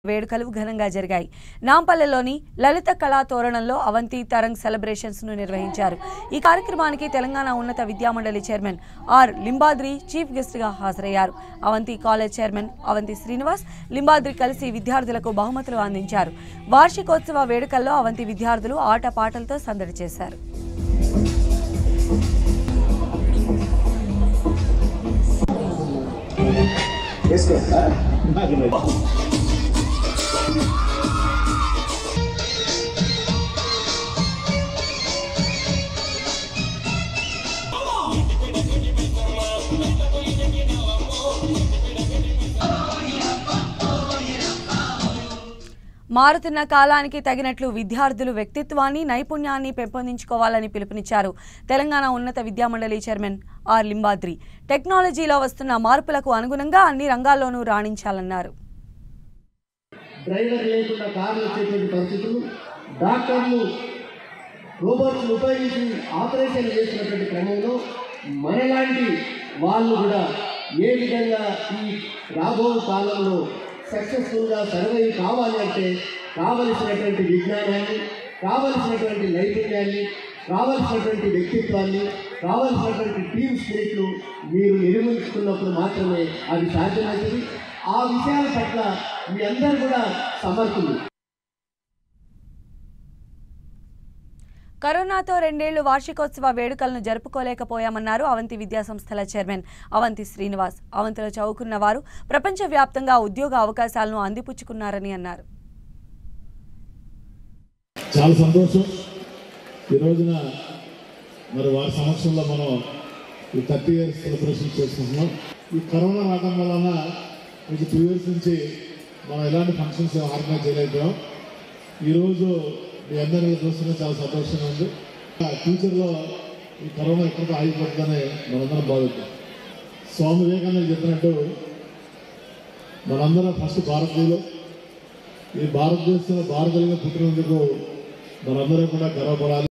వేడుకలు ఘనంగా జరిగాయి నాంపల్లెలోని లలిత కళా తోరణంలో అవంతి తరంగ్ సెలబ్రేషన్స్ ను నిర్వహించారు ఈ కార్యక్రమానికి తెలంగాణ ఉన్నత విద్యామండలి chairman R Limbadri chief guest గా హాజరయ్యారు అవంతి కాలేజ్ చైర్మన్ అవంతి శ్రీనివాస్ లింబాద్రి కలిసి విద్యార్థులకు బహుమతులు అందించారు వార్షికోత్సవ వేడుకల్లో అవంతి విద్యార్థులు ఆట పాటలతో సందడి చేశారు మారుతున్న కాలానికి తగినట్లు విద్యార్థులు వ్యక్తిత్వాన్ని నైపుణ్యాన్ని పెంపొందించుకోవాలని పిలుపునిచ్చారు తెలంగాణ ఉన్నత విద్యామండలి చైర్మన్ ఆర్ లింబాద్రి టెక్నాలజీలో వస్తున్న మార్పులకు అనుగుణంగా అన్ని రంగాల్లోనూ రాణించాలన్నారు డ్రైవర్ లేకుండా కార్లు వచ్చేటువంటి పరిస్థితులు డాక్టర్లు రోబోట్స్ ఉపయోగించి ఆపరేషన్ చేసినటువంటి క్రమంలో మనలాంటి వాళ్ళు కూడా ఏ విధంగా ఈ రాబో కాలంలో సక్సెస్ఫుల్గా సర్వైవ్ కావాలి అంటే కావలసినటువంటి విజ్ఞానాన్ని కావలసినటువంటి నైపుణ్యాన్ని కావలసినటువంటి వ్యక్తిత్వాన్ని కావలసినటువంటి టీమ్ స్పిరిట్లు మీరు నిర్మించుకున్నప్పుడు మాత్రమే అది సాధ్యమవుతుంది ఆ విషయాల పట్ల మీ అందరూ కూడా సమర్థులు కరోనాతో రెండేళ్లు వార్షికోత్సవ వేడుకలను జరుపుకోలేకపోయామన్నారు అవంతి విద్యా సంస్థల చైర్మన్ అవంతి శ్రీనివాస్ అవంతిలో చదువుకున్న వారు ప్రపంచవ్యాప్తంగా ఉద్యోగ అవకాశాలను అందిపుచ్చుకున్నారని అన్నారు చాలా సంతోషం ఈ రోజున మరి వారి సమక్షంలో మనం ఈ థర్టీ ఇయర్స్ సెలబ్రేషన్ చేసుకుంటున్నాం ఈ కరోనా రావడం వలన మీకు టూ ఇయర్స్ నుంచి మనం ఎలాంటి ఫంక్షన్స్ ఆర్గనైజ్ చేయలేకపోయాం ఈరోజు మీ అందరినీ చూస్తున్న చాలా సంతోషంగా ఉంది ఫ్యూచర్లో ఈ కరోనా ఎక్కడికి ఆగిపోతుందని మనందరం భావిద్దాం స్వామి వివేకానంద చెప్పినట్టు మనందరం ఫస్ట్ భారతీయులు ఈ భారతదేశంలో భారతీయులుగా పుట్టినందుకు మనందరం కూడా గర్వపడాలి